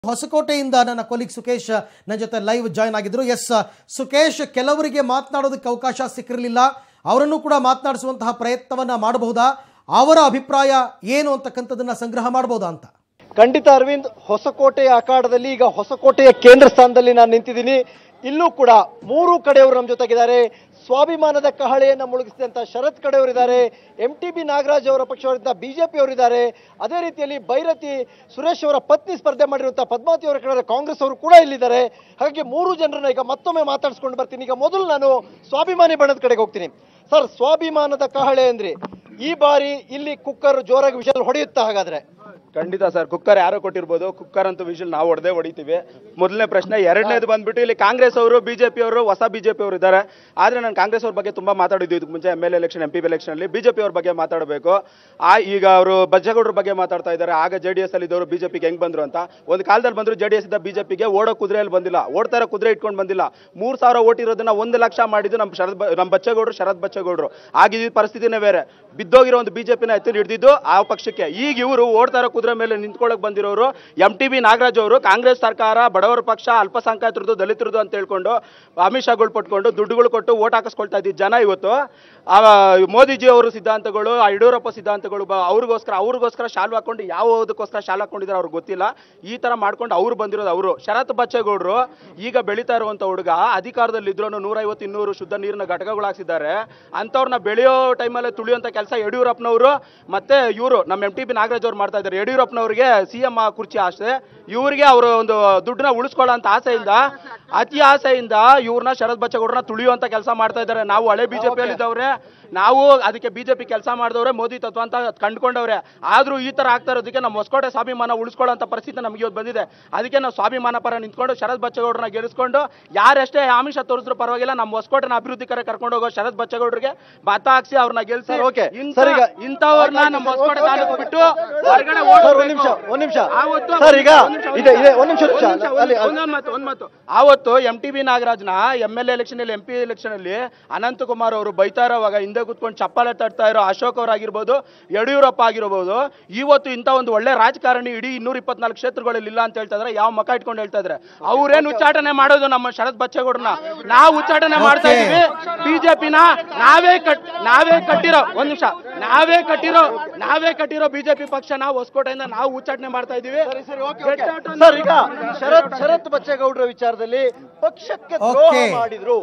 ಹೊಸಕೋಟೆಯಿಂದ ನನ್ನ ಕೊಲಿಗ್ ಸುಕೇಶ್ ನನ್ನ ಜೊತೆ ಲೈವ್ ಜಾಯ್ನ್ ಆಗಿದ್ರು ಎಸ್ ಸುಕೇಶ್ ಕೆಲವರಿಗೆ ಮಾತನಾಡೋದಕ್ಕೆ ಅವಕಾಶ ಸಿಕ್ಕಿರಲಿಲ್ಲ ಅವರನ್ನು ಕೂಡ ಮಾತನಾಡಿಸುವಂತಹ ಪ್ರಯತ್ನವನ್ನ ಮಾಡಬಹುದಾ ಅವರ ಅಭಿಪ್ರಾಯ ಏನು ಅಂತಕ್ಕಂಥದ್ದನ್ನ ಸಂಗ್ರಹ ಮಾಡಬಹುದಾ ಅಂತ ಖಂಡಿತ ಅರವಿಂದ್ ಹೊಸಕೋಟೆಯ ಅಖಾಡದಲ್ಲಿ ಈಗ ಹೊಸಕೋಟೆಯ ಕೇಂದ್ರ ಸ್ಥಾನದಲ್ಲಿ ನಾನು ನಿಂತಿದ್ದೀನಿ ಇಲ್ಲೂ ಕೂಡ ಮೂರು ಕಡೆಯವರು ನಮ್ಮ ಜೊತೆಗಿದ್ದಾರೆ ಸ್ವಾಭಿಮಾನದ ಕಹಳೆಯನ್ನು ಮುಳುಗಿಸಿದಂತ ಶರತ್ ಕಡೆಯವರಿದ್ದಾರೆ ಎಂ ಟಿ ಬಿ ನಾಗರಾಜ್ ಅವರ ಪಕ್ಷವರಿಂದ ಬಿಜೆಪಿ ಅವರಿದ್ದಾರೆ ಅದೇ ರೀತಿಯಲ್ಲಿ ಭೈರತಿ ಸುರೇಶ್ ಅವರ ಪತ್ನಿ ಸ್ಪರ್ಧೆ ಮಾಡಿರುವಂತಹ ಪದ್ಮಾವತಿ ಅವರ ಕಡೆ ಕಾಂಗ್ರೆಸ್ ಅವರು ಕೂಡ ಇಲ್ಲಿದ್ದಾರೆ ಹಾಗಾಗಿ ಮೂರು ಜನರನ್ನ ಈಗ ಮತ್ತೊಮ್ಮೆ ಮಾತಾಡಿಸ್ಕೊಂಡು ಬರ್ತೀನಿ ಈಗ ಮೊದಲು ನಾನು ಸ್ವಾಭಿಮಾನಿ ಬಣದ ಕಡೆಗೆ ಹೋಗ್ತೀನಿ ಸರ್ ಸ್ವಾಭಿಮಾನದ ಕಹಳೆ ಅಂದ್ರಿ ಈ ಬಾರಿ ಇಲ್ಲಿ ಕುಕ್ಕರ್ ಜೋರಾಗಿ ವಿಷಲ್ ಹೊಡೆಯುತ್ತಾ ಹಾಗಾದ್ರೆ ಖಂಡಿತ ಸರ್ ಕುಕ್ಕರ್ ಯಾರೋ ಕೊಟ್ಟಿರ್ಬೋದು ಕುಕ್ಕರ್ ಅಂತೂ ವಿಷಲ್ ನಾವು ಹೊಡೆದೇ ಹೊಡಿತೀವಿ ಮೊದಲನೇ ಪ್ರಶ್ನೆ ಎರಡನೇದು ಬಂದ್ಬಿಟ್ಟು ಇಲ್ಲಿ ಕಾಂಗ್ರೆಸ್ ಅವರು ಬಿಜೆಪಿ ಅವರು ಹೊಸ ಬಿಜೆಪಿ ಅವರು ಇದ್ದಾರೆ ಆದ್ರೆ ನಾನು ಕಾಂಗ್ರೆಸ್ ಅವ್ರ ಬಗ್ಗೆ ತುಂಬಾ ಮಾತಾಡಿದ್ವಿ ಇದಕ್ಕೆ ಮುಂಚೆ M L election M P election ಅಲ್ಲಿ ಬಿಜೆಪಿ ಅವ್ರ ಬಗ್ಗೆ ಮಾತಾಡಬೇಕು ಆ ಈಗ ಅವರು ಬಜ್ಜೇಗೌಡರ ಬಗ್ಗೆ ಮಾತಾಡ್ತಾ ಇದ್ದಾರೆ ಆಗ ಜೆ ಡಿ ಎಸ್ ಅಲ್ಲಿ ಇದ್ದವರು ಬಿಜೆಪಿಗೆ ಹೆಂಗ್ ಬಂದ್ರು ಅಂತ ಒಂದು ಕಾಲದಲ್ಲಿ ಬಂದ್ರು ಜೆ ಡಿ ಎಸ್ ಇದ್ದ ಬಿಜೆಪಿಗೆ ಓಡೋ ಕುದುರೆಯಲ್ಲಿ ಬಂದಿಲ್ಲ ಓಡ್ತಾ ಇರೋ ಕುದುರೆ ಇಟ್ಕೊಂಡು ಬಂದಿಲ್ಲ ಮೂರ್ ಸಾವಿರ ಓಟ್ ಇರೋದನ್ನ ಒಂದು ಲಕ್ಷ ಮಾಡಿದ್ದು ನಮ್ಮ ಶರದ್ ಬ- ನಮ್ಮ ಬಚ್ಚೇಗೌಡರು ಶರತ್ ಬಚ್ಚೇಗೌಡರು ಆಗಿದ್ದ ಪರಿಸ್ಥಿತಿನೇ ಬೇರೆ ಬಿದ್ದೋಗಿರೋ ಒಂದು ಬಿಜೆಪಿನ ಎತ್ತಿ ಹಿಡಿದಿದ್ದು ಆ ಪಕ್ಷಕ್ಕೆ ಈಗ ಇವರು ಓಡ್ತಾ ಇರೋ ಕುದುರೆ ಮೇಲೆ ನಿಂತ್ಕೊಳ್ಳೋಕೆ ಬಂದಿರೋರು ಎಂ ಟಿ ಬಿ ನಾಗರಾಜ್ ಅವರು ಕಾಂಗ್ರೆಸ್ ಸರ್ಕಾರ ಬಡವರ ಪಕ್ಷ ಅಲ್ಪಸಂಖ್ಯಾತರದ್ದು ದಲಿತರದ್ದು ಅಂತ ಹೇಳ್ಕೊಂಡು ಆಮಿಷಗಳು ಪಟ್ಕೊಂಡು ದುಡ್ಡುಗಳು ಕೊಟ್ಟು ಓಟ್ ಹಾಕಿಸ್ಕೊಳ್ತಾ ಇದ್ದಿದ್ದ ಜನ ಇವತ್ತು ಆ, ಮೋದಿಜಿ ಅವರು ಸಿದ್ಧಾಂತಗಳು ಆ ಯಡಿಯೂರಪ್ಪ ಸಿದ್ಧಾಂತಗಳು ಬ- ಅವ್ರಿಗೋಸ್ಕರ ಅವ್ರಿಗೋಸ್ಕರ ಶಾಲು ಹಾಕೊಂಡು ಯಾವುದಕ್ಕೋಸ್ಕರ ಶಾಲು ಹಾಕೊಂಡಿದ್ದಾರೆ ಅವ್ರಿಗೆ ಗೊತ್ತಿಲ್ಲ ಈ ತರ ಮಾಡ್ಕೊಂಡು ಅವ್ರು ಬಂದಿರೋದು ಅವರು ಶರತ್ ಬಚ್ಚೇಗೌಡರು ಈಗ ಬೆಳೀತಾ ಇರುವಂತ ಹುಡುಗ ಅಧಿಕಾರದಲ್ಲಿ ಇದ್ರು ನೂರೈವತ್ತು ಇನ್ನೂರು ಶುದ್ಧ ನೀರಿನ ಘಟಕಗಳು ಹಾಕ್ಸಿದ್ದಾರೆ ಅಂಥವ್ರನ್ನ ಬೆಳೆಯೋ ಟೈಮಲ್ಲಿ ತುಳಿಯುವಂತ ಕೆಲಸ ಯಡಿಯೂರಪ್ಪನವರು ಮತ್ತೆ ಇವರು ನಮ್ಮ ಎಂ ಟಿ ಬಿ ನಾಗರಾಜ್ ಅವ್ರು ಮಾಡ್ತಾ ಇದ್ದಾರೆ ಯಡಿಯೂರಪ್ಪನವರಿಗೆ ಸಿ ಎಂ ಕುರ್ಚಿ ಆಸೆ ಇವರಿಗೆ ಅವರು ಒಂದು ದುಡ್ಡನ್ನ ಉಳಿಸ್ಕೊಳ್ಳೋ ಅಂತ ಆಸೆಯಿಂದ ಅತಿ ಆಸೆಯಿಂದ ಇವ್ರನ್ನ ಶರತ್ ಬಚ್ಚೇಗೌಡರನ್ನ ತುಳಿಯುವಂತ ಕೆಲಸ ಮಾಡ್ತಾ ಇದ್ದಾರೆ ನಾವು ಹಳೆ ಬಿಜೆಪಿಯಲ್ಲಿ ಇದ್ದವ್ರೆ ನಾವು ಅದಕ್ಕೆ ಬಿಜೆಪಿ ಕೆಲಸ ಮಾಡಿದವ್ರೆ ಮೋದಿ ತತ್ವ ಅಂತ ಕಂಡ್ಕೊಂಡವ್ರೆ ಆದ್ರೂ ಈ ತರ ಆಗ್ತಾ ಇರೋದಕ್ಕೆ ನಮ್ಮ ಹೊಸಕೋಟೆ ಸ್ವಾಭಿಮಾನ ಉಳಿಸ್ಕೊಳ್ಳೋ ಪರಿಸ್ಥಿತಿ ನಮಗೆ ಇವತ್ತು ಬಂದಿದೆ ಅದಕ್ಕೆ ನಾವು ಸ್ವಾಭಿಮಾನ ಪರ ನಿಂತ್ಕೊಂಡು ಶರತ್ ಬಚ್ಚೇಗೌಡರನ್ನ ಗೆಲ್ಲಿಸ್ಕೊಂಡು ಯಾರೆಷ್ಟೇ ಆಮಿಷ ತೋರಿದ್ರು ಪರವಾಗಿಲ್ಲ ನಮ್ಮ ಹೊಸಕೋಟೆನ ಅಭಿವೃದ್ಧಿ ಕರೆ ಕರ್ಕೊಂಡು ಹೋಗೋ ಶರತ್ ಬಚ್ಚೇಗೌಡರಿಗೆ ಭತ್ತ ಹಾಕ್ಸಿ ಅವ್ರನ್ನ ಗೆಲ್ಸಿ ಸರ್, okay. ಇಂಥ- ಸರ್, ಈಗ- ಇಂಥವ್ರನ್ನ ನಮ್ಮ ಹೊಸಕೋಟೆ ತಾಲೂಕು ಬಿಟ್ಟು ಹೊರಗಡೆ ಸರ್, ಒಂದ್ ನಿಮಿಷ ಒಂದ್ ನಿಮಿಷ ಆವತ್ತು ಸರ್ ಈಗ ಒಂದ್ ನಿಮಿಷ, ಇದೆ ಇದೆ ಒಂದ್ ನಿಮಿಷ ಒಂದ್ ನಿಮಿಷ, ಅಲ್ಲಿ ಒಂದ್ ಒಂದ್ ಮಾತು ಒಂದ್ ಮಾತು ಆವತ್ತು ಎಂ ಟಿ ಬಿ ನಾಗರಾಜ್ನ ಎಂ ಎಲ್ ಎಲೆಕ್ಷನ್ ಅಲ್ಲಿ ಎಂ ಪಿ ಎಲೆಕ್ಷನ್ ಅಲ್ಲಿ ಅನಂತಕುಮಾರ್ ಅವರು ಬೈತಾ ಇರೋವಾಗ ಹಿಂದೆ ಕೂತ್ಕೊಂಡು ಚಪ್ಪಾಳೆ ತಟ್ತಾ ಇರೋ ಅಶೋಕ್ ಅವರಾಗಿರ್ಬೋದು ಯಡಿಯೂರಪ್ಪ ಆಗಿರ್ಬೋದು ಇವತ್ತು ಇಂಥ ಒಂದು ಒಳ್ಳೆ ರಾಜಕಾರಣಿ ಇಡೀ ಇನ್ನೂರ ಇಪ್ಪತ್ನಾಲ್ಕು ಕ್ಷೇತ್ರಗಳಲ್ಲಿ ಇಲ್ಲ ಅಂತ ಹೇಳ್ತಾ ಇದ್ರೆ ಯಾವ ಮಕ ಇಟ್ಕೊಂಡು ಹೇಳ್ತಾ ಇದ್ರೆ ಅವ್ರೇನ್ ಉಚ್ಚಾಟನೆ ಮಾಡೋದು ನಮ್ಮ ಶರತ್ ಬಚ್ಚೇಗೌಡರನ್ನ ನಾವು ಉಚ್ಚಾಟನೆ ಮಾಡ್ತಾ Okay. ಇದೀವಿ ಬಿಜೆಪಿನ ನಾವೇ ಕಟ್ ನಾವೇ ಕಟ್ಟಿರೋ ಒಂದ್ ನಿಮಿಷ ನಾವೇ ಕಟ್ಟಿರೋ ನಾವೇ ಕಟ್ಟಿರೋ ಬಿಜೆಪಿ ಪಕ್ಷನ ಹೊಸಕೋಟೆಯಿಂದ ನಾವು ಉಚ್ಚಾಟನೆ ಮಾಡ್ತಾ ಇದೀವಿ Get out on ಸರ್ ಈಗ ಶರತ್ ಶರತ್ ಬಚ್ಚೇಗೌಡರ ವಿಚಾರದಲ್ಲಿ ಪಕ್ಷಕ್ಕೆ ದ್ರೋಹ Okay. ಮಾಡಿದ್ರು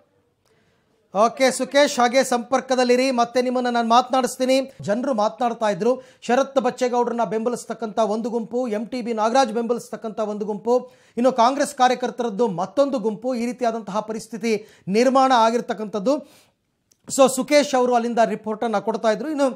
ಓಕೆ ಸುಕೇಶ್ ಹಾಗೆ ಸಂಪರ್ಕದಲ್ಲಿರಿ ಮತ್ತೆ ನಿಮ್ಮನ್ನ ನಾನು ಮಾತನಾಡಿಸ್ತೀನಿ ಜನರು ಮಾತನಾಡ್ತಾ ಇದ್ರು ಶರತ್ ಬಚ್ಚೇಗೌಡರನ್ನ ಬೆಂಬಲಿಸ್ತಕ್ಕಂಥ ಒಂದು ಗುಂಪು ಎಂ ಟಿ ಬಿ ನಾಗರಾಜ್ ಬೆಂಬಲಿಸ್ತಕ್ಕಂಥ ಒಂದು ಗುಂಪು ಇನ್ನು ಕಾಂಗ್ರೆಸ್ ಕಾರ್ಯಕರ್ತರದ್ದು ಮತ್ತೊಂದು ಗುಂಪು ಈ ರೀತಿಯಾದಂತಹ ಪರಿಸ್ಥಿತಿ ನಿರ್ಮಾಣ ಆಗಿರ್ತಕ್ಕಂಥದ್ದು ಸೊ ಸುಕೇಶ್ ಅವರು ಅಲ್ಲಿಂದ ರಿಪೋರ್ಟನ್ನು ಕೊಡ್ತಾ ಇದ್ರು ಇನ್ನು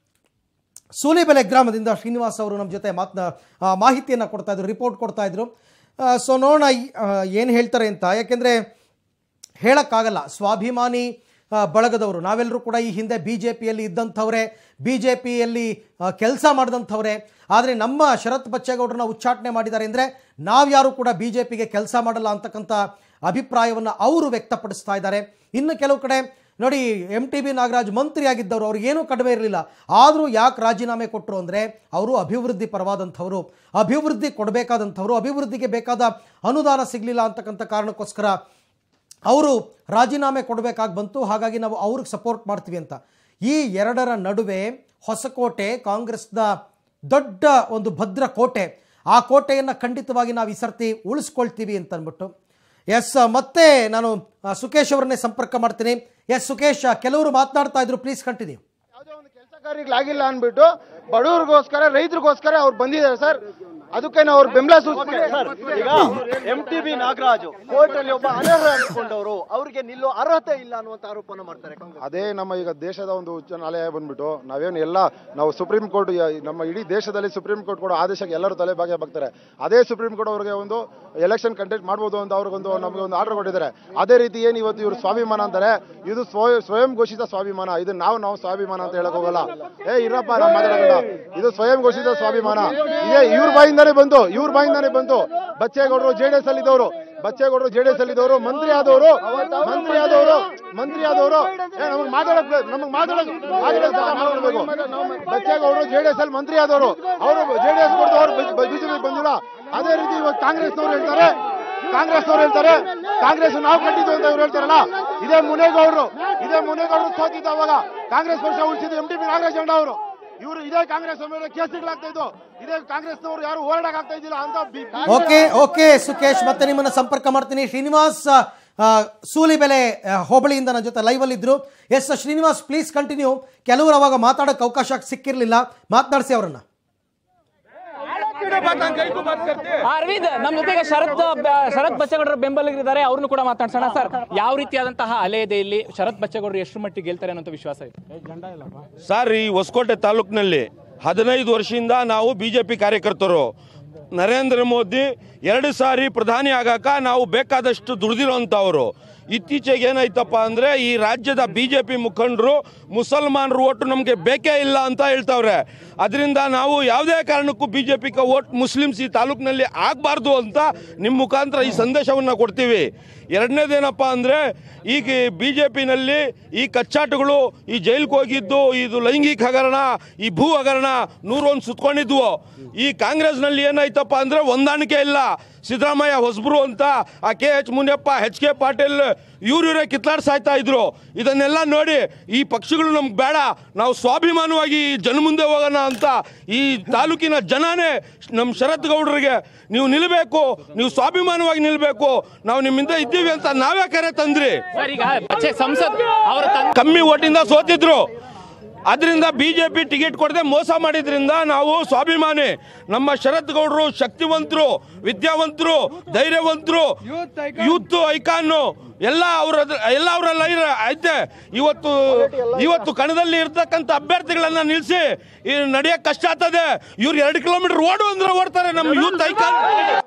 ಸೂಲಿಬೆಲೆ ಗ್ರಾಮದಿಂದ ಶ್ರೀನಿವಾಸ್ ಅವರು ನಮ್ಮ ಜೊತೆ ಮಾತನ ಮಾಹಿತಿಯನ್ನು ಕೊಡ್ತಾ ಇದ್ರು ರಿಪೋರ್ಟ್ ಕೊಡ್ತಾ ಇದ್ರು ಸೊ ನೋಡೋಣ ಏನು ಹೇಳ್ತಾರೆ ಅಂತ ಯಾಕೆಂದರೆ ಹೇಳೋಕ್ಕಾಗಲ್ಲ ಸ್ವಾಭಿಮಾನಿ ಆ, ಬಳಗದವರು ನಾವೆಲ್ಲರೂ ಕೂಡ ಈ ಹಿಂದೆ ಬಿ ಜೆ ಪಿಯಲ್ಲಿ ಇದ್ದಂಥವ್ರೆ ಬಿ ಜೆ ಪಿಯಲ್ಲಿ ಕೆಲಸ ಮಾಡಿದಂಥವ್ರೆ ಆದರೆ ನಮ್ಮ ಶರತ್ ಬಚ್ಚೇಗೌಡರನ್ನ ಉಚ್ಚಾಟನೆ ಮಾಡಿದ್ದಾರೆ ಅಂದರೆ ನಾವ್ಯಾರು ಕೂಡ ಬಿ ಜೆ ಪಿಗೆ ಕೆಲಸ ಮಾಡಲ್ಲ ಅಂತಕ್ಕಂಥ ಅಭಿಪ್ರಾಯವನ್ನು ಅವರು ವ್ಯಕ್ತಪಡಿಸ್ತಾ ಇದ್ದಾರೆ ಇನ್ನು ಕೆಲವು ಕಡೆ ನೋಡಿ ಎಂ ಟಿ ಬಿ ನಾಗರಾಜ್ ಮಂತ್ರಿ ಆಗಿದ್ದವರು ಅವ್ರಿಗೇನೂ ಕಡಿಮೆ ಇರಲಿಲ್ಲ ಆದರೂ ಯಾಕೆ ರಾಜೀನಾಮೆ ಕೊಟ್ಟರು ಅಂದರೆ ಅವರು ಅಭಿವೃದ್ಧಿ ಪರವಾದಂಥವರು ಅಭಿವೃದ್ಧಿ ಕೊಡಬೇಕಾದಂಥವ್ರು ಅಭಿವೃದ್ಧಿಗೆ ಬೇಕಾದ ಅನುದಾನ ಸಿಗಲಿಲ್ಲ ಅಂತಕ್ಕಂಥ ಕಾರಣಕ್ಕೋಸ್ಕರ ಅವರು ರಾಜೀನಾಮೆ ಕೊಡಬೇಕಾಗಿ ಬಂತು ಹಾಗಾಗಿ ನಾವು ಅವ್ರಿಗೆ ಸಪೋರ್ಟ್ ಮಾಡ್ತೀವಿ ಅಂತ ಈ ಎರಡರ ನಡುವೆ ಹೊಸಕೋಟೆ ಕಾಂಗ್ರೆಸ್ನ ದೊಡ್ಡ ಒಂದು ಭದ್ರ ಕೋಟೆ ಆ ಕೋಟೆಯನ್ನು ಖಂಡಿತವಾಗಿ ನಾವು ಈ ಸರ್ತಿ ಉಳಿಸ್ಕೊಳ್ತೀವಿ ಅಂತ ಅಂದ್ಬಿಟ್ಟು ಎಸ್ ಮತ್ತೆ ನಾನು ಆ, ಸುಕೇಶ್ ಅವರನ್ನೇ ಸಂಪರ್ಕ ಮಾಡ್ತೀನಿ ಎಸ್ ಸುಕೇಶ್ ಕೆಲವರು ಮಾತನಾಡ್ತಾ ಇದ್ರು ಪ್ಲೀಸ್ ಕಂಟಿನ್ಯೂ ಯಾವುದೇ ಒಂದು ಕೆಲಸ ಕಾರ್ಯಗಳಾಗಿಲ್ಲ ಅಂದ್ಬಿಟ್ಟು ಬಡವರಿಗೋಸ್ಕರ ರೈತರಿಗೋಸ್ಕರ ಅವ್ರು ಬಂದಿದ್ದಾರೆ ಸರ್ ಅದಕ್ಕೆ ನಾವು ಅವ್ರ ಬೆಂಬಲ ಸೂಚಿಸ್ತೀವಿ ಸರ್ ಈಗ M T B Nagaraj court ಅಲ್ಲಿ ಒಬ್ಬ ಅನರ್ಹ ಅನ್ಕೊಂಡವರು ಅವರಿಗೆ ನಿಲ್ಲೋ ಅರ್ಹತೆ ಇಲ್ಲ ಅನ್ನುವಂತ ಆರೋಪನ ಮಾಡ್ತಾರೆ ಕಾಂಗ್ರೆಸ್ ಅದೇ ನಮ್ಮ ಈಗ ದೇಶದ ಒಂದು ಉಚ್ಚ ನ್ಯಾಯಾಲಯ ಬಂದ್ಬಿಟ್ಟು ನಾವೇನು ಎಲ್ಲ ನಾವು ಸುಪ್ರೀಂ ಕೋರ್ಟ್ ನಮ್ಮ ಇಡೀ ದೇಶದಲ್ಲಿ ಸುಪ್ರೀಂ ಕೋರ್ಟ್ ಕೊಡೋ ಆದೇಶಕ್ಕೆ ಎಲ್ಲರೂ ತಲೆ ಬಾಗಿ ಬಾಗ್ತಾರೆ ಅದೇ ಸುಪ್ರೀಂ ಕೋರ್ಟ್ ಅವರಿಗೆ ಒಂದು ಎಲೆಕ್ಷನ್ ಕಂಡಕ್ಟ್ ಮಾಡ್ಬೋದು ಅಂತ ಅವ್ರಿಗೊಂದು ನಮಗೆ ಒಂದು ಆರ್ಡರ್ ಕೊಟ್ಟಿದ್ದಾರೆ ಅದೇ ರೀತಿ ಏನು ಇವತ್ತು ಇವರು ಸ್ವಾಭಿಮಾನ ಅಂತಾರೆ ಇದು ಸ್ವ- ಸ್ವಯಂ ಘೋಷಿತ ಸ್ವಾಭಿಮಾನ ಇದು ನಾವು ನಾವು ಸ್ವಾಭಿಮಾನ ಅಂತ ಹೇಳಕ್ ಹೋಗಲ್ಲ ಏ ಇರಪ್ಪ ನಾವು ಮಾತಾಡೋಣ ಇದು ಸ್ವಯಂ ಘೋಷಿತ ಸ್ವಾಭಿಮಾನ ಇದೇ ಇವ್ರ ಬಾಯಿಂದಾನೇ ಬಂತು ಇವ್ರ ಬಾಯಿಂದಾನೇ ಬಂತು ಬಚ್ಚೇಗೌಡರು ಜೆ ಡಿ ಎಸ್ ಅಲ್ಲಿ ಇದ್ದವರು ಬಚ್ಚೇಗೌಡರು ಜೆ ಡಿ ಎಸ್ ಅಲ್ಲಿ ಇದ್ದವರು ಮಂತ್ರಿ ಆದವರು ಮಂತ್ರಿ ಆದವರು ಮಂತ್ರಿ ಆದವರು ಏ ನಮಗೆ ಮಾತಾಡಕ್ ನಮಗೆ ಮಾತಾಡಕ್ ಮಾತಾಡಕ್ ಮಾತಾಡ್ಬೇಕು ಬಚ್ಚೇಗೌಡರು ಜೆ ಡಿ ಎಸ್ ಅಲ್ಲಿ ಮಂತ್ರಿ ಆದವರು ಅವರು ಜೆ ಡಿ ಎಸ್ ಕೊಡ್ತು ಅವರು ಬಿಜೆಪಿ ಬಂದಿಲ್ಲ ಅದೇ ರೀತಿ ಇವಾಗ ಕಾಂಗ್ರೆಸ್ನವ್ರು ಹೇಳ್ತಾರೆ ಕಾಂಗ್ರೆಸ್ನವ್ರು ಹೇಳ್ತಾರೆ ಕಾಂಗ್ರೆಸ್ ನಾವು ಕಟ್ಟಿದ್ದು ಅಂತ ಇವ್ರು ಹೇಳ್ತಾರಲ್ಲ ಇದೇ ಮುನೇಗೌಡರು ಇದೇ ಮುನೇಗೌಡರು ಸೋತಿದ್ದ ಅವಾಗ ಕಾಂಗ್ರೆಸ್ ಪಕ್ಷ ಉಳಿಸಿದ್ದು ಎಂ ಟಿ ಪಿ ನಾಗರಾಜ್ ಅಣ್ಣ ಅವರು ಇವರು ಇದೇ ಕಾಂಗ್ರೆಸ್ ಮೇಲೆ ಕೇಸುಗಳಾಗ್ತಾ ಇದ್ದು ಇದೇ ಕಾಂಗ್ರೆಸ್ನವರು ಯಾರು ಹೋರಾಡಕ್ ಆಗ್ತಾ ಇದ್ದಿಲ್ಲ ಅಂತ ಬಿ- ಓಕೆ ಓಕೆ ಸುಕೇಶ್ ಮತ್ತೆ ನಿಮ್ಮನ್ನ ಸಂಪರ್ಕ ಮಾಡ್ತೀನಿ ಶ್ರೀನಿವಾಸ್ ಆ, ಸೂಲಿಬೆಲೆ ಆ, ಹೋಬಳಿಯಿಂದ ನನ್ನ ಜೊತೆ ಲೈವ್ ಅಲ್ಲಿ ಇದ್ರು ಎಸ್ ಶ್ರೀನಿವಾಸ್ ಪ್ಲೀಸ್ ಕಂಟಿನ್ಯೂ ಕೆಲವರು ಅವಾಗ ಮಾತಾಡೋಕೆ ಅವಕಾಶ ಸಿಕ್ಕಿರ್ಲಿಲ್ಲ ಮಾತನಾಡಿಸಿ ಅವರನ್ನ ಅರವಿಂದ್ ನಮ್ಮ ಜೊತೆಗೆ ಶರತ್ ಬ- ಶರತ್ ಬಚ್ಚೇಗೌಡರ ಬೆಂಬಲಿಗರಿದ್ದಾರೆ ಅವ್ರನ್ನು ಕೂಡ ಮಾತಾಡ್ಸೋಣ ಸರ್ ಯಾವ ರೀತಿಯಾದಂತಹ ಅಲೆ ಇದೆ ಇಲ್ಲಿ ಶರತ್ ಬಚ್ಚೇಗೌಡರು ಎಷ್ಟು ಮಟ್ಟಿಗೆ ಗೆಲ್ತಾರೆ ಅನ್ನೋ ವಿಶ್ವಾಸ ಇದೆ ಸರ್ ಈ ಹೊಸಕೋಟೆ ತಾಲೂಕಿನಲ್ಲಿ ಹದಿನೈದು ವರ್ಷದಿಂದ ನಾವು ಬಿ ಜೆ ಪಿ ಕಾರ್ಯಕರ್ತರು ನರೇಂದ್ರ ಮೋದಿ ಎರಡು ಸಾರಿ ಪ್ರಧಾನಿ ಆಗಾಕ ನಾವು ಬೇಕಾದಷ್ಟು ದುಡಿದಿರೋಂಥವ್ರು ಇತ್ತೀಚೆಗೆ ಏನಾಯ್ತಪ್ಪ ಅಂದರೆ ಈ ರಾಜ್ಯದ ಬಿ ಜೆ ಪಿ ಮುಖಂಡರು ಮುಸಲ್ಮಾನರು ಓಟು ನಮಗೆ ಬೇಕೇ ಇಲ್ಲ ಅಂತ ಹೇಳ್ತಾವ್ರೆ ಅದರಿಂದ ನಾವು ಯಾವುದೇ ಕಾರಣಕ್ಕೂ ಬಿ ಜೆ ಪಿಗೆ ಓಟ್ ಮುಸ್ಲಿಮ್ಸ್ ಈ ತಾಲೂಕಿನಲ್ಲಿ ಆಗಬಾರ್ದು ಅಂತ ನಿಮ್ಮ ಮುಖಾಂತರ ಈ ಸಂದೇಶವನ್ನು ಕೊಡ್ತೀವಿ ಎರಡನೇದೇನಪ್ಪ ಅಂದರೆ ಈಗ ಬಿ ಜೆ ಪಿನಲ್ಲಿ ಈ ಕಚ್ಚಾಟಗಳು ಈ ಜೈಲ್ಗೆ ಹೋಗಿದ್ದು ಇದು ಲೈಂಗಿಕ ಹಗರಣ ಈ ಭೂ ಹಗರಣ ನೂರೊಂದು ಸುತ್ಕೊಂಡಿದ್ವು ಈ ಕಾಂಗ್ರೆಸ್ನಲ್ಲಿ ಏನಾಯ್ತಪ್ಪ ಅಂದರೆ ಹೊಂದಾಣಿಕೆ ಇಲ್ಲ ಸಿದ್ದರಾಮಯ್ಯ ಹೊಸಬ್ರು ಅಂತ ಆ K H Muniyappa H K Patil ಇವ್ರು ಇವರೇ ಕಿತ್ಲಾಡ್ಸಾಯ್ತಾ ಇದ್ರು ಇದನ್ನೆಲ್ಲ ನೋಡಿ ಈ ಪಕ್ಷಗಳು ನಮ್ಗೆ ಬೇಡ ನಾವು ಸ್ವಾಭಿಮಾನವಾಗಿ ಈ ಜನ ಮುಂದೆ ಹೋಗೋಣ ಅಂತ ಈ ತಾಲೂಕಿನ ಜನನೇ ನಮ್ಮ ಶರತ್ ಗೌಡರಿಗೆ ನೀವು ನಿಲ್ಲಬೇಕು ನೀವು ಸ್ವಾಭಿಮಾನವಾಗಿ ನಿಲ್ಲಬೇಕು ನಾವು ನಿಮ್ಮಿಂದ ಇದ್ದೀವಿ ಅಂತ ನಾವೇ ಕರೆ ತಂದ್ರಿ ಸರ್ ಈಗ ಬಚ್ಚೆ ಸಂಸದ್ ಅವರ ತಂದೆ ಕಮ್ಮಿ ಓಟಿಂದ ಸೋತಿದ್ರು ಅದರಿಂದ ಬಿಜೆಪಿ ಟಿಕೆಟ್ ಕೊಡದೆ ಮೋಸ ಮಾಡಿದ್ರಿಂದ ನಾವು ಸ್ವಾಭಿಮಾನಿ ನಮ್ಮ ಶರತ್ ಗೌಡರು ಶಕ್ತಿವಂತರು ವಿದ್ಯಾವಂತರು ಧೈರ್ಯವಂತರು ಯೂತ್ ಐಕಾನು ಎಲ್ಲ ಅವರ ಎಲ್ಲ ಅವರೆಲ್ಲ ಐತೆ ಇವತ್ತು ಇವತ್ತು ಕಣದಲ್ಲಿ ಇರ್ತಕ್ಕಂಥ ಅಭ್ಯರ್ಥಿಗಳನ್ನ ನಿಲ್ಲಿಸಿ ನಡೆಯಕ್ಕೆ ಕಷ್ಟ ಆಗ್ತದೆ ಇವ್ರು ಎರಡು ಕಿಲೋಮೀಟರ್ ಓಡು ಅಂದ್ರೆ ಓಡ್ತಾರೆ ನಮ್ಮ ಯೂತ್ ಐಕಾನ್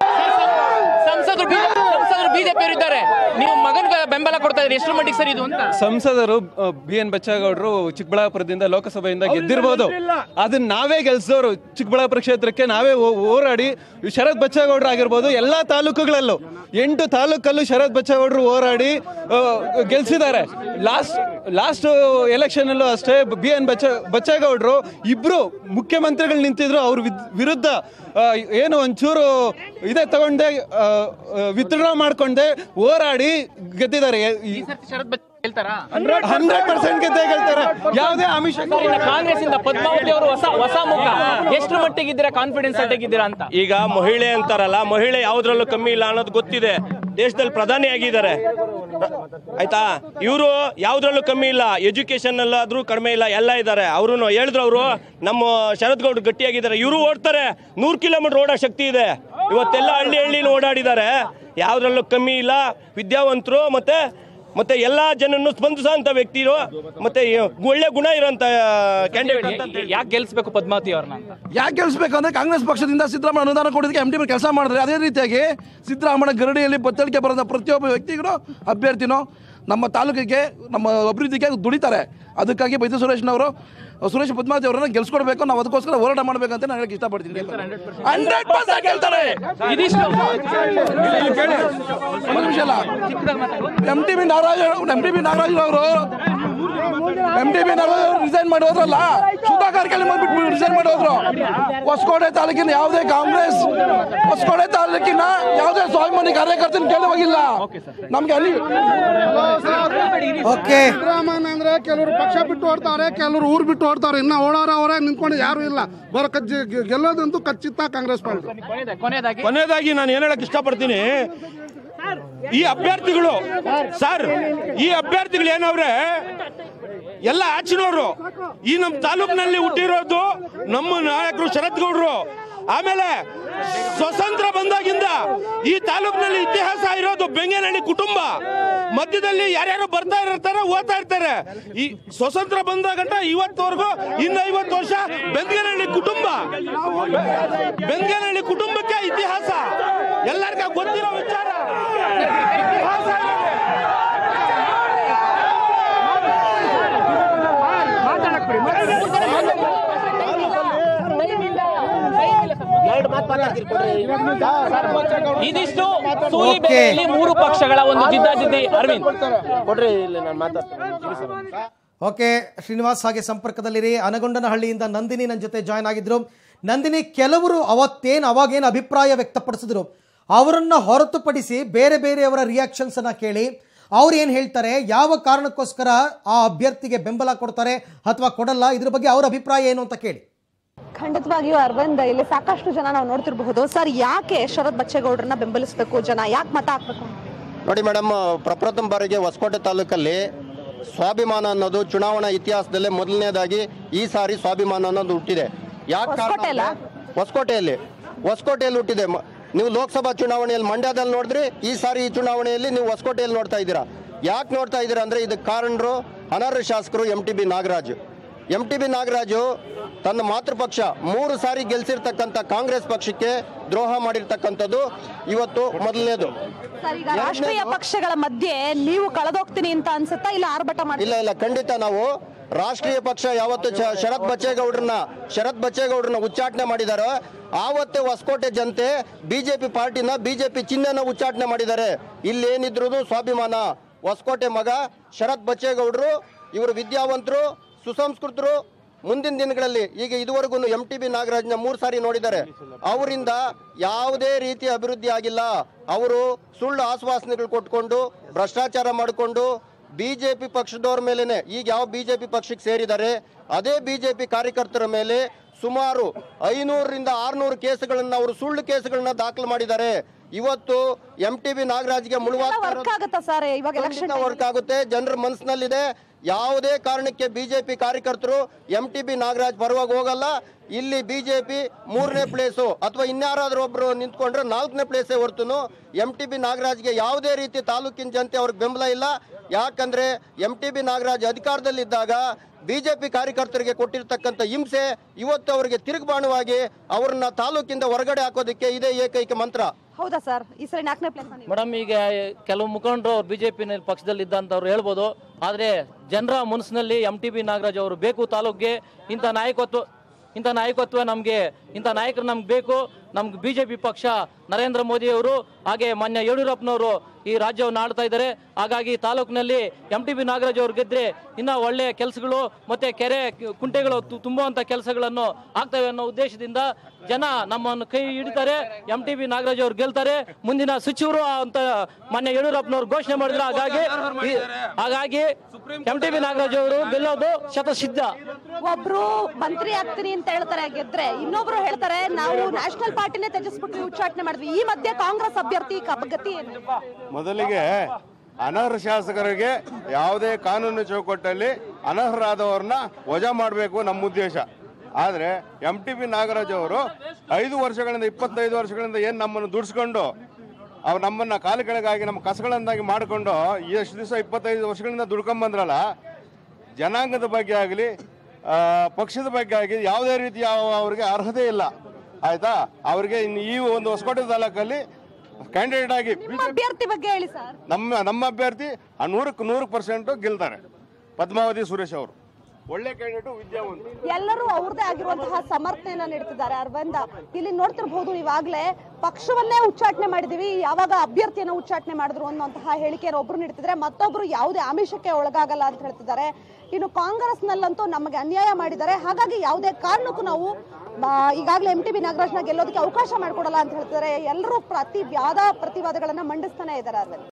ಸಂಸದರು ಬಿ- ಸಂಸದರು ಬಿಜೆಪಿ ಇದ್ದಾರೆ ನೀವು ಮಗನ್ಗೆ ಬೆಂಬಲ ಕೊಡ್ತಾ ಇದ್ರಿ ಎಷ್ಟು ಮಟ್ಟಿಗೆ ಸರ್ ಇದು ಅಂತ ಸಂಸದರು ಬಿ ಎನ್ ಬಚ್ಚೇಗೌಡರು ಚಿಕ್ಕಬಳ್ಳಾಪುರದಿಂದ ಲೋಕಸಭೆಯಿಂದ ಗೆದ್ದಿರ್ಬೋದು ಅದನ್ನ ನಾವೇ ಗೆಲ್ಸೋರು ಚಿಕ್ಕಬಳ್ಳಾಪುರ ಕ್ಷೇತ್ರಕ್ಕೆ ನಾವೇ ಹೋ- ಹೋರಾಡಿ ಶರತ್ ಬಚ್ಚೇಗೌಡರು ಆಗಿರ್ಬೋದು ಎಲ್ಲಾ ತಾಲೂಕುಗಳಲ್ಲೂ ಎಂಟು ತಾಲೂಕಲ್ಲೂ ಶರತ್ ಬಚ್ಚೇಗೌಡರು ಹೋರಾಡಿ ಆ, ಗೆಲ್ಸಿದ್ದಾರೆ ಲಾಸ್ಟ್ ಲಾಸ್ಟ್ ಎಲೆಕ್ಷನ್ ಅಲ್ಲೂ ಅಷ್ಟೇ ಬಿ ಎನ್ ಬಚ್ಚ ಬಚ್ಚೇಗೌಡರು ಇಬ್ರು ಮುಖ್ಯಮಂತ್ರಿಗಳು ನಿಂತಿದ್ರು ಅವ್ರ ವಿದ್- ವಿರುದ್ಧ ಆ, ಏನು ಒಂಚೂರು ಇದೇ ತಗೊಂಡೆ ವಿತ್ಡ್ರಾ ಮಾಡ್ಕೊಂಡೆ ಹೋರಾಡಿ ಗೆದ್ದಿದ್ದಾರೆ ಈ ಸರ್ತಿ ಶರತ್ ಬಚ್ಚ ಗೆಲ್ತಾರಾ ಹಂಡ್ರೆಡ್ ಪರ್ಸೆಂಟ್ ಗೆದ್ದೇ ಗೆಲ್ತಾರೆ ಯಾವುದೇ ಆಮಿಷ ಸರ್, ಇನ್ನು ಕಾಂಗ್ರೆಸ್ ಇಂದ ಪದ್ಮಾವತಿ ಅವರು ಹೊಸ ಹೊಸ ಮುಖ ಎಷ್ಟು ಮಟ್ಟಿಗೆ ಇದ್ದೀರಾ ಕಾನ್ಫಿಡೆನ್ಸ್ ಇದ್ದೀರಾ ಅಂತ ಈಗ ಮಹಿಳೆ ಅಂತಾರಲ್ಲ ಮಹಿಳೆ ಯಾವುದ್ರಲ್ಲೂ ಕಮ್ಮಿ ಇಲ್ಲ ಅನ್ನೋದು ಗೊತ್ತಿದೆ ದೇಶದಲ್ಲಿ ಪ್ರಧಾನಿ ಆಗಿದ್ದಾರೆ ಆಯ್ತಾ ಇವರು ಯಾವುದ್ರಲ್ಲೂ ಕಮ್ಮಿ ಇಲ್ಲ ಎಜುಕೇಶನ್ ಅಲ್ಲಾದ್ರೂ ಕಡಿಮೆ ಇಲ್ಲ ಎಲ್ಲ ಇದ್ದಾರೆ ಅವರು ಹೇಳಿದ್ರು ಅವರು ನಮ್ಮ ಶರತ್ ಗೌಡ್ರು ಗಟ್ಟಿಯಾಗಿದ್ದಾರೆ ಇವರು ಓಡ್ತಾರೆ ನೂರು ಕಿಲೋಮೀಟರ್ ಓಡೋ ಶಕ್ತಿ ಇದೆ ಇವತ್ತೆಲ್ಲ ಹಳ್ಳಿ ಹಳ್ಳಿಲಿ ಓಡಾಡಿದ್ದಾರೆ ಯಾವುದ್ರಲ್ಲೂ ಕಮ್ಮಿ ಇಲ್ಲ ವಿದ್ಯಾವಂತರು ಮತ್ತೆ ಮತ್ತೆ ಎಲ್ಲಾ ಜನನ್ನು ಸ್ಪಂದಿಸೋಂಥ ವ್ಯಕ್ತಿರು ಮತ್ತೆ ಒಳ್ಳೆ ಗುಣ ಇರೋಂಥ ಕ್ಯಾಂಡಿಡೇಟ್ ಅಂತ ಅಂತ ಹೇಳ್ತೀನಿ. ಯಾಕೆ ಗೆಲ್ಸ್ಬೇಕು ಪದ್ಮಾವತಿ ಅವ್ರನ್ನ ಅಂತ ಯಾಕೆ ಗೆಲ್ಲಿಸ್ಬೇಕು ಅಂದ್ರೆ ಕಾಂಗ್ರೆಸ್ ಪಕ್ಷದಿಂದ ಸಿದ್ದರಾಮಯ್ಯ ಅನುದಾನ ಕೊಡೋದಕ್ಕೆ ಎಂ ಟಿ ಕೆಲಸ ಮಾಡಿದ್ರೆ ಅದೇ ರೀತಿಯಾಗಿ ಸಿದ್ದರಾಮಯ್ಯ ಗರಡಿಯಲ್ಲಿ ಬತ್ತಳಿಕೆ ಬರೋದ ಪ್ರತಿಯೊಬ್ಬ ವ್ಯಕ್ತಿಗೂ ಅಭ್ಯರ್ಥಿನೂ ನಮ್ಮ ತಾಲೂಕಿಗೆ ನಮ್ಮ ಅಭಿವೃದ್ಧಿಗೆ ದುಡಿತಾರೆ ಅದಕ್ಕಾಗಿ ಬೈದು ಸುರೇಶ್ನವರು ಸುರೇಶ್ ಪದ್ಮಾವತಿ ಅವರನ್ನ ಗೆಲ್ಸ್ಕೊಡ್ಬೇಕು ನಾವು ಅದಕ್ಕೋಸ್ಕರ ಹೋರಾಟ ಮಾಡ್ಬೇಕಂತ ನಾನು ಹೇಳಕ್ ಇಷ್ಟಪಡ್ತೀನಿ ಹಂಡ್ರೆಡ್ ಪರ್ಸೆಂಟ್ ಗೆಲ್ತಾರೆ ಇದಿಷ್ಟು ಒಂದು ನಿಮಿಷ ಅಲ್ಲ M T B Nagaraj M T B Nagaraj ಅವರು ಎಂ ಟಿ ಬಿ ನಾಗರಾಜ್ ಅವರು ರಿಸೈನ್ ಮಾಡಿ ಹೋದ್ರಲ್ಲ ಸುಧಾಕರ್ ಕೆಲ ಬಿಟ್ಟು ರಿಸೈನ್ ಮಾಡಿ ಹೋದ್ರು ಹೊಸಕೋಟೆ ತಾಲೂಕಿನ ಯಾವುದೇ ಕಾಂಗ್ರೆಸ್ ಹೊಸಕೋಟೆ ತಾಲೂಕಿನ ಯಾವುದೇ ಸ್ವಾಭಿಮಾನಿ ಕಾರ್ಯಕರ್ತನ ಕೇಳಿ ಹೋಗಿಲ್ಲ ನಮ್ಗೆ ಅಲ್ಲಿ ಓಕೆ ಸಿದ್ದರಾಮಯ್ಯ ಅಂದ್ರೆ ಕೆಲವರು ಪಕ್ಷ ಬಿಟ್ಟು ಓಡ್ತಾವ್ರೆ ಕೆಲವರು ಊರು ಬಿಟ್ಟು ಓಡ್ತಾವ್ರೆ ಇನ್ನ ಓಡೋರ ಅವರೇ ನಿಂತ್ಕೊಂಡು ಯಾರು ಇಲ್ಲ ಬರೋ ಕಜ್ಜಿ ಗೆಲ್ಲೋದಂತೂ ಖಚಿತ ಕಾಂಗ್ರೆಸ್ ಪಾರ್ಟಿ ಕೊನೆಯದಾಗಿ- ಕೊನೆಯದಾಗಿ ಕೊನೆಯದಾಗಿ ನಾನು ಏನ್ ಹೇಳಕ್ ಇಷ್ಟಪಡ್ತೀನಿ ಈ ಅಭ್ಯರ್ಥಿಗಳು ಸರ್ ಈ ಅಭ್ಯರ್ಥಿಗಳು ಏನವ್ರೆ ಎಲ್ಲ ಆಚಿನವರು ಈ ನಮ್ಮ ತಾಲೂಕಿನಲ್ಲಿ ಹುಟ್ಟಿರೋದು ನಮ್ಮ ನಾಯಕರು ಶರತ್ ಗೌಡ್ರು ಆಮೇಲೆ ಸ್ವತಂತ್ರ ಬಂದಾಗಿಂದ ಈ ತಾಲೂಕಿನಲ್ಲಿ ಇತಿಹಾಸ ಇರೋದು ಬೆಂಗೇನಹಳ್ಳಿ ಕುಟುಂಬ ಮಧ್ಯದಲ್ಲಿ ಯಾರ್ಯಾರು ಬರ್ತಾ ಇರ್ತಾರೆ ಓದ್ತಾ ಇರ್ತಾರೆ ಈ ಸ್ವತಂತ್ರ ಬಂದಾಗಂಟ ಇವತ್ತವರೆಗೂ ಇನ್ನ ಐವತ್ತು ವರ್ಷ ಬೆಂಗೇನಹಳ್ಳಿ ಕುಟುಂಬ ಬೆಂಗೇನಹಳ್ಳಿ ಕುಟುಂಬಕ್ಕೆ ಇತಿಹಾಸ ಎಲ್ಲರಿಗ ಗೊತ್ತಿರೋ ವಿಚಾರ ಇತಿಹಾಸ ಇದೆ. ಇದಿಷ್ಟು ಸೂಲಿಬೆಲೆಯಲ್ಲಿ ಮೂರು ಪಕ್ಷಗಳ ಒಂದು ಜಿದ್ದಾಜಿದ್ದಿ ಅರವಿಂದ್ ಓಕೆ ಶ್ರೀನಿವಾಸ್ ಹಾಗೆ ಸಂಪರ್ಕದಲ್ಲಿರಿ ಅನಗೊಂಡನಹಳ್ಳಿಯಿಂದ ನಂದಿನಿ ನನ್ನ ಜೊತೆ ಜಾಯ್ನ್ ಆಗಿದ್ರು ನಂದಿನಿ ಕೆಲವರು ಅವತ್ತೇನು ಅವಾಗೇನು ಅಭಿಪ್ರಾಯ ವ್ಯಕ್ತಪಡಿಸಿದ್ರು ಅವರನ್ನು ಹೊರತುಪಡಿಸಿ ಬೇರೆ ಬೇರೆಯವರ ರಿಯಾಕ್ಷನ್ಸನ್ನು ಕೇಳಿ ಅವ್ರು ಏನು ಹೇಳ್ತಾರೆ ಯಾವ ಕಾರಣಕ್ಕೋಸ್ಕರ ಆ ಅಭ್ಯರ್ಥಿಗೆ ಬೆಂಬಲ ಕೊಡ್ತಾರೆ ಅಥವಾ ಕೊಡಲ್ಲ ಇದ್ರ ಬಗ್ಗೆ ಅವ್ರ ಅಭಿಪ್ರಾಯ ಏನು ಅಂತ ಕೇಳಿ ಖಂಡಿತವಾಗಿಯೂ ಅರವಿಂದ್ ಇಲ್ಲಿ ಸಾಕಷ್ಟು ಜನ ನಾವು ನೋಡ್ತಿರಬಹುದು ಸರ್ ಯಾಕೆ ಶರತ್ ಬಚ್ಚೇಗೌಡರನ್ನ ಬೆಂಬಲಿಸಬೇಕು ಜನ ಯಾಕೆ ಮತ ಹಾಕ್ಬೇಕು ನೋಡಿ ಮೇಡಮ್ ಪ್ರಪ್ರಥಮ ಬಾರಿಗೆ ಹೊಸಕೋಟೆ ತಾಲೂಕಲ್ಲಿ ಸ್ವಾಭಿಮಾನ ಅನ್ನೋದು ಚುನಾವಣಾ ಇತಿಹಾಸದಲ್ಲೇ ಮೊದಲನೇದಾಗಿ ಈ ಸಾರಿ ಸ್ವಾಭಿಮಾನ ಅನ್ನೋದು ಹುಟ್ಟಿದೆ ಯಾಕೆ ಕಾರಣ ಹೊಸಕೋಟೆಯಲ್ಲ? ಅಂದ್ರೆ- ಹೊಸಕೋಟೆಯಲ್ಲಿ ಹೊಸಕೋಟೆಯಲ್ಲಿ ಹುಟ್ಟಿದೆ ಮ- ನೀವು ಲೋಕಸಭಾ ಚುನಾವಣೆಯಲ್ಲಿ ಮಂಡ್ಯದಲ್ಲಿ ನೋಡಿದ್ರಿ ಈ ಸಾರಿ ಈ ಚುನಾವಣೆಯಲ್ಲಿ ನೀವು ಹೊಸಕೋಟೆಯಲ್ಲಿ ನೋಡ್ತಾ ಇದ್ದೀರಾ ಯಾಕೆ ನೋಡ್ತಾ ಇದ್ದೀರಾ ಅಂದ್ರೆ ಇದಕ್ಕೆ ಕಾರಣರು ಅನರ್ಹ ಶಾಸಕರು M T B Nagaraj M T B Nagaraju ತನ್ನ ಮಾತೃಪಕ್ಷ ಮೂರು ಸಾರಿ ಗೆಲ್ಸಿರ್ತಕ್ಕಂಥ ಕಾಂಗ್ರೆಸ್ ಪಕ್ಷಕ್ಕೆ ದ್ರೋಹ ಮಾಡಿರ್ತಕ್ಕಂಥದ್ದು ಇವತ್ತು ಮೊದಲನೇದು ಸರ್ ಈಗ ರಾಷ್ಟ್ರೀಯ ಪಕ್ಷಗಳ ಮಧ್ಯೆ ನೀವು ಕಳೆದೋಗ್ತೀನಿ ಅಂತ ಅನ್ಸುತ್ತಾ ಇಲ್ಲ ಆರ್ಭಟ ಮಾಡಿ ಇಲ್ಲ ಇಲ್ಲ ಖಂಡಿತ ನಾವು ರಾಷ್ಟ್ರೀಯ ಪಕ್ಷ ಯಾವತ್ತು ಚ- ಶರತ್ ಬಚ್ಚೇಗೌಡ್ರನ್ನ ಶರತ್ ಬಚ್ಚೇಗೌಡ್ರನ್ನ ಉಚ್ಚಾಟನೆ ಮಾಡಿದಾರೋ ಆವತ್ತೇ ಹೊಸಕೋಟೆ ಜನತೆ ಬಿಜೆಪಿ ಪಾರ್ಟಿನ ಬಿಜೆಪಿ ಚಿಹ್ನೆನ ಉಚ್ಚಾಟನೆ ಮಾಡಿದ್ದಾರೆ ಇಲ್ಲಿ ಏನಿದ್ರು ಸ್ವಾಭಿಮಾನ ಹೊಸಕೋಟೆ ಮಗ ಶರತ್ ಬಚ್ಚೇಗೌಡರು ಇವರು ವಿದ್ಯಾವಂತರು ಸುಸಂಸ್ಕೃತರು ಮುಂದಿನ ದಿನಗಳಲ್ಲಿ ಈಗ ಇದುವರೆಗೂ ಎಂ ಟಿ ಬಿ ನಾಗರಾಜ್ನ ಮೂರು ಸಾರಿ ನೋಡಿದ್ದಾರೆ ಅವರಿಂದ ಯಾವುದೇ ರೀತಿ ಅಭಿವೃದ್ಧಿ ಆಗಿಲ್ಲ ಅವರು ಸುಳ್ಳು ಆಶ್ವಾಸನೆಗಳು ಕೊಟ್ಕೊಂಡು ಭ್ರಷ್ಟಾಚಾರ ಮಾಡಿಕೊಂಡು ಬಿಜೆಪಿ ಪಕ್ಷದವ್ರ ಮೇಲೇನೆ ಈಗ ಯಾವ ಬಿಜೆಪಿ ಪಕ್ಷಕ್ಕೆ ಸೇರಿದ್ದಾರೆ ಅದೇ ಬಿಜೆಪಿ ಕಾರ್ಯಕರ್ತರ ಮೇಲೆ ಸುಮಾರು ಐನೂರರಿಂದ ಆರ್ನೂರು ಕೇಸುಗಳನ್ನ ಅವರು ಸುಳ್ಳು ಕೇಸುಗಳನ್ನ ದಾಖಲು ಮಾಡಿದ್ದಾರೆ ಇವತ್ತು ಎಂ ಟಿ ಬಿ ನಾಗರಾಜ್ಗೆ ಮುಳುವಾಗ್ತಾ ಇರೋದು- ವರ್ಕ್ ಆಗುತ್ತಾ ಸರ್ ಇವಾಗ ಎಲೆಕ್ಷನ್ ವರ್ಕ್ ಆಗುತ್ತೆ ಜನರ ಮನಸ್ಸಿನಲ್ಲಿದೆ ಯಾವುದೇ ಕಾರಣಕ್ಕೆ ಬಿಜೆಪಿ ಕಾರ್ಯಕರ್ತರು ಎಂ ಟಿ ಬಿ ನಾಗರಾಜ್ ಪರವಾಗಿ ಹೋಗಲ್ಲ ಇಲ್ಲಿ ಬಿಜೆಪಿ ಮೂರನೇ ಪ್ಲೇಸು ಅಥವಾ ಇನ್ಯಾರಾದ್ರೂ ಒಬ್ರು ನಿಂತ್ಕೊಂಡ್ರೆ ನಾಲ್ಕನೇ ಪ್ಲೇಸೇ ಹೊರ್ತುನು ಎಂ ಟಿ ಬಿ ನಾಗರಾಜ್ಗೆ ಯಾವುದೇ ರೀತಿ ತಾಲೂಕಿನ ಜನತೆ ಅವ್ರಿಗೆ ಬೆಂಬಲ ಇಲ್ಲ ಯಾಕಂದ್ರೆ ಎಂ ಟಿ ಬಿ ನಾಗರಾಜ್ ಅಧಿಕಾರದಲ್ಲಿದ್ದಾಗ ಬಿಜೆಪಿ ಕಾರ್ಯಕರ್ತರಿಗೆ ಕೊಟ್ಟಿರ್ತಕ್ಕಂಥ ಹಿಂಸೆ ಇವತ್ತು ಅವರಿಗೆ ತಿರುಗುಬಾಣವಾಗಿ ಅವ್ರನ್ನ ತಾಲೂಕಿಂದ ಹೊರಗಡೆ ಹಾಕೋದಕ್ಕೆ ಇದೇ ಏಕೈಕ ಮಂತ್ರ ಹೌದಾ ಸರ್ ಈ ಸರಿ ನಾಲ್ಕನೇ ಪ್ಲೇಸ್ ಮೇಡಮ್ ಈಗ ಕೆಲವು ಮುಖಂಡರು ಅವ್ರು ಬಿಜೆಪಿ ಪಕ್ಷದಲ್ಲಿ ಇದ್ದಂಥವ್ರು ಹೇಳ್ಬೋದು ಆದರೆ ಜನರ ಮನಸ್ಸಿನಲ್ಲಿ ಎಂ ಟಿ ಬಿ ನಾಗರಾಜ್ ಅವರು ಬೇಕು ತಾಲೂಕಿಗೆ ಇಂಥ ನಾಯಕತ್ವ ಇಂಥ ನಾಯಕತ್ವ ನಮಗೆ ಇಂಥ ನಾಯಕರು ನಮ್ಗೆ ಬೇಕು ನಮ್ಗೆ ಬಿ ಜೆ ಪಿ ಪಕ್ಷ ನರೇಂದ್ರ ಮೋದಿ ಅವರು ಹಾಗೆ ಮಾನ್ಯ ಯಡಿಯೂರಪ್ಪನವರು ಈ ರಾಜ್ಯವನ್ನು ಆಳ್ತಾ ಇದ್ದಾರೆ ಹಾಗಾಗಿ ತಾಲೂಕಿನಲ್ಲಿ ಎಂ ಟಿ ಬಿ ನಾಗರಾಜ್ ಅವರು ಗೆದ್ರೆ ಇನ್ನೂ ಒಳ್ಳೆಯ ಕೆಲಸಗಳು ಮತ್ತೆ ಕೆರೆ ಕುಂಟೆಗಳು ತು- ತುಂಬುವಂಥ ಕೆಲಸಗಳನ್ನು ಆಗ್ತವೆ ಅನ್ನೋ ಉದ್ದೇಶದಿಂದ ಜನ ನಮ್ಮನ್ನು ಕೈ ಹಿಡಿತಾರೆ ಎಂ ಟಿ ಬಿ ನಾಗರಾಜ್ ಅವರು ಗೆಲ್ತಾರೆ ಮುಂದಿನ ಸಚಿವರು ಅಂತ ಮಾನ್ಯ ಯಡಿಯೂರಪ್ಪನವರು ಘೋಷಣೆ ಮಾಡಿದ್ರು ಹಾಗಾಗಿ ಈ- ಹಾಗಾಗಿ ಎಂ ಟಿ ಬಿ ನಾಗರಾಜ್ ಅವರು ಗೆಲ್ಲೋದು ಶತಸಿದ್ಧ ಒಬ್ರು ಮಂತ್ರಿ ಆಗ್ತೀನಿ ಅಂತ ಹೇಳ್ತಾರೆ ಗೆದ್ರೆ ಇನ್ನೊಬ್ರು ಹೇಳ್ತಾರೆ ನಾವು ನ್ಯಾಷನಲ್ ಪಾರ್ಟಿನೇ ತ್ಯಜಿಸ್ಬಿಟ್ವಿ ಉಚ್ಚಾಟನೆ ಮಾಡಿದ್ವಿ ಈ ಮಧ್ಯೆ ಕಾಂಗ್ರೆಸ್ ಅಭ್ಯರ್ಥಿ ಕ- ಗತಿ ಏನು ಮೊದಲಿಗೆ ಅನರ್ಹ ಶಾಸಕರಿಗೆ ಯಾವುದೇ ಕಾನೂನು ಚೌಕಟ್ಟಲ್ಲಿ ಅನರ್ಹರಾದವ್ರನ್ನ ವಜಾ ಮಾಡಬೇಕು ನಮ್ಮ ಉದ್ದೇಶ ಆದರೆ ಎಂ ಟಿ ಬಿ ನಾಗರಾಜ್ ಅವರು ಐದು ವರ್ಷಗಳಿಂದ ಇಪ್ಪತ್ತೈದು ವರ್ಷಗಳಿಂದ ಏನು ನಮ್ಮನ್ನು ದುಡಿಸ್ಕೊಂಡು ಅವ್ರು ನಮ್ಮನ್ನ ಕಾಲು ಕೆಳಗಾಗಿ ನಮ್ಮ ಕಸಗಳನ್ನಾಗಿ ಮಾಡಿಕೊಂಡು ಎಷ್ಟು ದಿವಸ ಇಪ್ಪತ್ತೈದು ವರ್ಷಗಳಿಂದ ದುಡ್ಕೊಂಬಂದ್ರಲ್ಲ ಜನಾಂಗದ ಬಗ್ಗೆ ಆಗಲಿ ಪಕ್ಷದ ಬಗ್ಗೆ ಆಗಲಿ ಯಾವುದೇ ರೀತಿಯ ಅವ್ರಿಗೆ ಅರ್ಹತೆ ಇಲ್ಲ ಆಯ್ತಾ ಅವ್ರಿಗೆ ಇನ್ನು ಈ ಒಂದು ಹೊಸಕೋಟೆ ತಾಲೂಕಲ್ಲಿ ಕ್ಯಾಂಡಿಡೇಟ್ ಆಗಿ ನಿಮ್ಮ ಅಭ್ಯರ್ಥಿ ಬಗ್ಗೆ ಹೇಳಿ ಸರ್ ನಮ್ಮ ನಮ್ಮ ಅಭ್ಯರ್ಥಿ ಆ ನೂರಕ್ಕೆ ನೂರು ಪರ್ಸೆಂಟ್ ಗೆಲ್ತಾರೆ ಪದ್ಮಾವತಿ ಸುರೇಶ್ ಅವರು ಒಳ್ಳೆ ಕ್ಯಾಂಡಿಡೇಟು ವಿದ್ಯಾವಂತ ಎಲ್ಲರೂ ಅವ್ರದೇ ಆಗಿರುವಂತಹ ಸಮರ್ಥನೆಯನ್ನ ನೀಡ್ತಿದ್ದಾರೆ ಅರವಿಂದ ಇಲ್ಲಿ ನೋಡ್ತಿರ್ಬಹುದು ಇವಾಗ್ಲೇ ಪಕ್ಷವನ್ನೇ ಉಚ್ಚಾಟನೆ ಮಾಡಿದೀವಿ ಯಾವಾಗ ಅಭ್ಯರ್ಥಿಯನ್ನ ಉಚ್ಚಾಟನೆ ಮಾಡಿದ್ರು ಅನ್ನುವಂತಹ ಹೇಳಿಕೆಯನ್ನು ಒಬ್ರು ನೀಡ್ತಿದ್ರೆ ಮತ್ತೊಬ್ರು ಯಾವುದೇ ಆಮಿಷಕ್ಕೆ ಒಳಗಾಗಲ್ಲ ಅಂತ ಹೇಳ್ತಿದ್ದಾರೆ ಇನ್ನು ಕಾಂಗ್ರೆಸ್ನಲ್ಲಂತೂ ನಮಗೆ ಅನ್ಯಾಯ ಮಾಡಿದ್ದಾರೆ ಹಾಗಾಗಿ ಯಾವುದೇ ಕಾರಣಕ್ಕೂ ನಾವು ಆ, ಈಗಾಗಲೇ ಎಂ ಟಿ ಬಿ ನಾಗರಾಜ್ನ ಗೆಲ್ಲೋದಕ್ಕೆ ಅವಕಾಶ ಮಾಡಿಕೊಡಲ್ಲ ಅಂತ ಹೇಳ್ತಿದ್ದಾರೆ ಎಲ್ಲರೂ ಪ್ರತಿ ವಾದ ಪ್ರತಿವಾದಗಳನ್ನ ಮಂಡಿಸ್ತಾನೆ ಇದ್ದಾರೆ ಅರವಿಂದ್